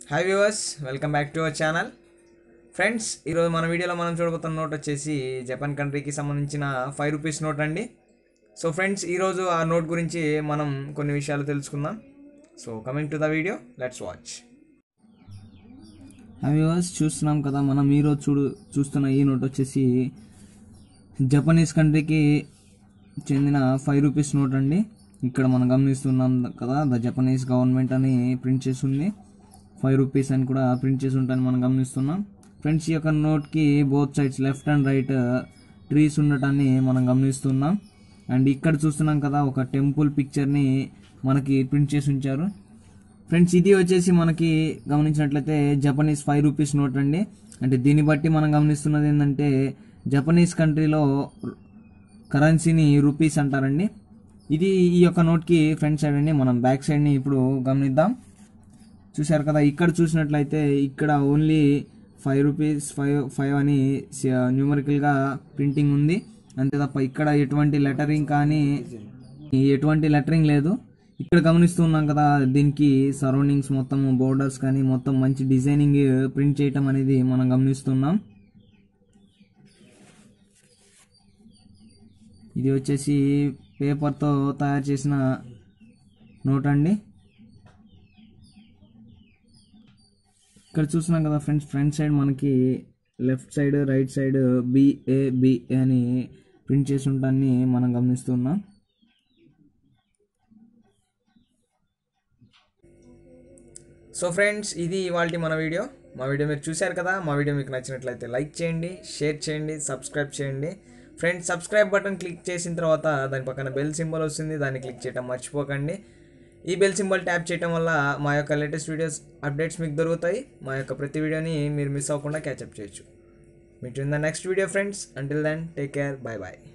hi viewers welcome back to our channel friends ఈరోజు మన వీడియోలో మనం చూడబోతున్న నోట్ వచ్చేసి జపాన్ కంట్రీకి సంబంధించిన ఫైవ్ రూపీస్ నోట్ అండి సో ఫ్రెండ్స్ ఈరోజు ఆ నోట్ గురించి మనం కొన్ని విషయాలు తెలుసుకుందాం so coming to the video let's watch viewers చూస్తున్నాం కదా మనం ఈరోజు చూడు చూస్తున్న ఈ నోట్ వచ్చేసి జపనీస్ కంట్రీకి చెందిన ఫైవ్ రూపీస్ నోట్ అండి ఇక్కడ మనం గమనిస్తున్నాం కదా ద జపనీస్ గవర్నమెంట్ అని ప్రింట్ చేసి ఉంది ఫైవ్ రూపీస్ అని కూడా ప్రింట్ చేసి ఉంటాయని మనం గమనిస్తున్నాం ఫ్రెండ్స్ ఈ యొక్క నోట్కి both sides left and right trees ఉండటాన్ని మనం గమనిస్తున్నాం అండ్ ఇక్కడ చూస్తున్నాం కదా ఒక టెంపుల్ పిక్చర్ని మనకి ప్రింట్ చేసి ఉంచారు ఫ్రెండ్స్ ఇది వచ్చేసి మనకి గమనించినట్లయితే జపనీస్ ఫైవ్ రూపీస్ నోట్ అండి అంటే దీన్ని బట్టి మనం గమనిస్తున్నది ఏంటంటే జపనీస్ కంట్రీలో కరెన్సీని రూపీస్ అంటారండి ఇది ఈ యొక్క నోట్కి ఫ్రంట్ సైడ్ అండి మనం బ్యాక్ సైడ్ని ఇప్పుడు గమనిద్దాం చూశారు కదా ఇక్కడ చూసినట్లయితే ఇక్కడ only five rupees five five అని న్యూమరికల్గా ప్రింటింగ్ ఉంది అంతే తప్ప ఇక్కడ ఎటువంటి లెటరింగ్ కానీ ఎటువంటి లెటరింగ్ లేదు ఇక్కడ గమనిస్తున్నాం కదా దీనికి సరౌండింగ్స్ మొత్తం బోర్డర్స్ కానీ మొత్తం మంచి డిజైనింగ్ ప్రింట్ చేయటం అనేది మనం గమనిస్తున్నాం ఇది వచ్చేసి పేపర్తో తయారు చేసిన నోట్ అండి ఇక్కడ చూస్తున్నాం కదా ఫ్రెండ్స్ ఫ్రంట్ సైడ్ మనకి left side right side BA BA అని ప్రింట్ చేసి ఉంటాన్ని మనం గమనిస్తున్నాం సో ఫ్రెండ్స్ ఇది ఇవాళ మన వీడియో మా వీడియో మీరు చూశారు కదా మా వీడియో మీకు నచ్చినట్లయితే లైక్ చేయండి షేర్ చేయండి సబ్స్క్రైబ్ చేయండి ఫ్రెండ్స్ సబ్స్క్రైబ్ బటన్ క్లిక్ చేసిన తర్వాత దాని పక్కన బెల్ సింబల్ వస్తుంది దాన్ని క్లిక్ చేయడం మర్చిపోకండి ఈ బెల్ సింబల్ ట్యాప్ చేయడం వల్ల మా యొక్క లేటెస్ట్ వీడియోస్ అప్డేట్స్ మీకు దొరుకుతాయి మా యొక్క ప్రతి వీడియోని మీరు మిస్ అవ్వకుండా క్యాచప్ చేయొచ్చు meet in the next video friends until then take care bye bye